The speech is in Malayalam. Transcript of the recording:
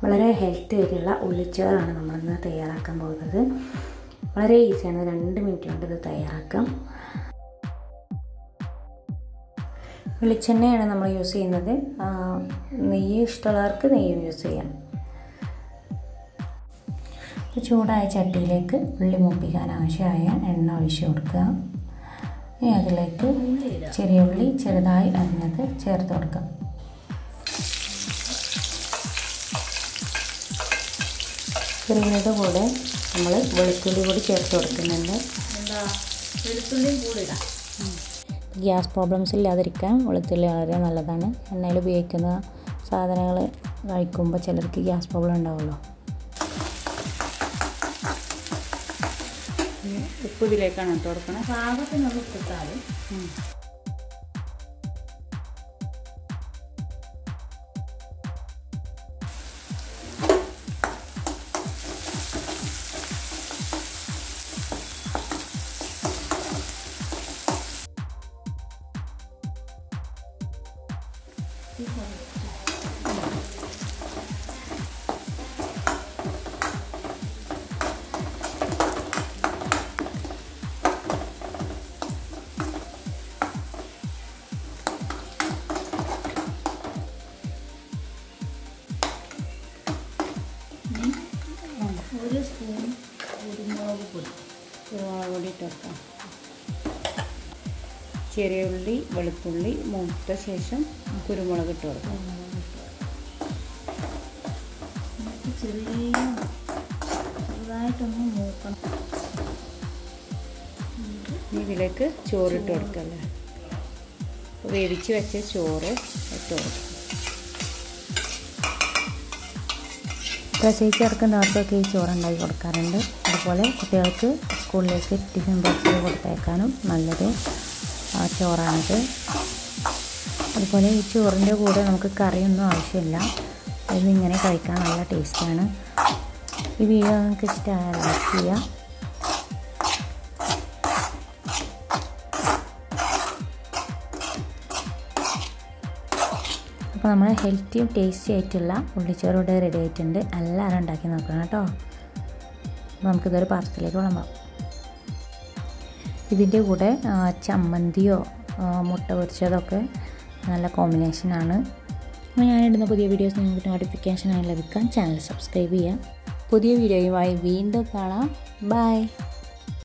വളരെ ഹെൽത്തി ആയിട്ടുള്ള ഉള്ളിച്ചോറാണ് നമ്മളിന്ന് തയ്യാറാക്കാൻ പോകുന്നത് വളരെ ഈസിയാണ് രണ്ട് മിനിറ്റ് കൊണ്ട് ഇത് തയ്യാറാക്കാം വെളിച്ചെണ്ണയാണ് നമ്മൾ യൂസ് ചെയ്യുന്നത് നെയ്യ് ഇഷ്ടമുള്ളവർക്ക് നെയ്യും യൂസ് ചെയ്യാം ഇപ്പോൾ ചൂടായ ചട്ടിയിലേക്ക് ഉള്ളി മൂപ്പിക്കാൻ ആവശ്യമായ എണ്ണ ഒഴിച്ച് കൊടുക്കുക ഇനി അതിലേക്ക് ചെറിയ ഉള്ളി ചെറുതായി അരിഞ്ഞത് ചേർത്ത് കൊടുക്കാം ചെറിയത് കൂടെ നമ്മൾ വെളുത്തുള്ളി കൂടി ചേർത്ത് കൊടുക്കുന്നുണ്ട് ഗ്യാസ് പ്രോബ്ലംസ് ഇല്ലാതിരിക്കാൻ വെളുത്തുള്ളി വളരെ നല്ലതാണ് എണ്ണയിൽ ഉപയോഗിക്കുന്ന സാധനങ്ങൾ കഴിക്കുമ്പോൾ ചിലർക്ക് ഗ്യാസ് പ്രോബ്ലം ഉണ്ടാവുമല്ലോ ഉപ്പ് ഇതിലേക്കാണ് ഇട്ട് കൊടുക്കണം പാകത്തിന് ഒന്ന് ഇട്ടിട്ടാൽ ഒരു സ്പൂൺ കുരുമുളക് പൊടി കുരുമുളക് പൊടി ഇട്ട് വെക്കാം ചെറിയ ഉള്ളി വെളുത്തുള്ളി മൂത്ത ശേഷം കുരുമുളക് ഇട്ട് കൊടുക്കാം എന്നിട്ട് ചെറിയ ചെറുതായിട്ടൊന്ന് മൂക്കണം ഇനി ഇതിലേക്ക് ചോറിട്ട് കൊടുക്കല്ലേ വേവിച്ച് വെച്ച ചോറ് ഇട്ട് കൊടുക്കാം പ്രസവിച്ചിറക്കുന്നവർക്കൊക്കെ ഈ ചോറ് ഉണ്ടാക്കി കൊടുക്കാറുണ്ട് അതുപോലെ കുട്ടികൾക്ക് സ്കൂളിലേക്ക് ടിഫിൻ ബോക്സിൽ കൊടുത്തേക്കാനും നല്ലൊരു ചോറാണിത് അതുപോലെ ഈ ചോറിൻ്റെ കൂടെ നമുക്ക് കറിയൊന്നും ആവശ്യമില്ല ഇതിങ്ങനെ കഴിക്കാൻ നല്ല ടേസ്റ്റാണ് ഈ വീഡിയോ നിങ്ങൾക്ക് ഇഷ്ടമായാൽ ലൈക്ക് ചെയ്യുക അപ്പോൾ നമ്മൾ ഹെൽത്തിയും ടേസ്റ്റി ആയിട്ടുള്ള ഉള്ളിച്ചോറ് ഇവിടെ റെഡി ആയിട്ടുണ്ട് എല്ലാവരും ഉണ്ടാക്കി നോക്കണം കേട്ടോ അപ്പോൾ നമുക്കിതൊരു പാത്രത്തിലേക്ക് വിളമ്പാം ഇതിൻ്റെ കൂടെ ചമ്മന്തിയോ മുട്ട പൊരിച്ചതൊക്കെ നല്ല കോമ്പിനേഷനാണ് അപ്പോൾ ഞാനിടുന്ന പുതിയ വീഡിയോസ് നിങ്ങൾക്ക് നോട്ടിഫിക്കേഷനായി ലഭിക്കാൻ ചാനൽ സബ്സ്ക്രൈബ് ചെയ്യാം പുതിയ വീഡിയോയുമായി വീണ്ടും കാണാം ബൈ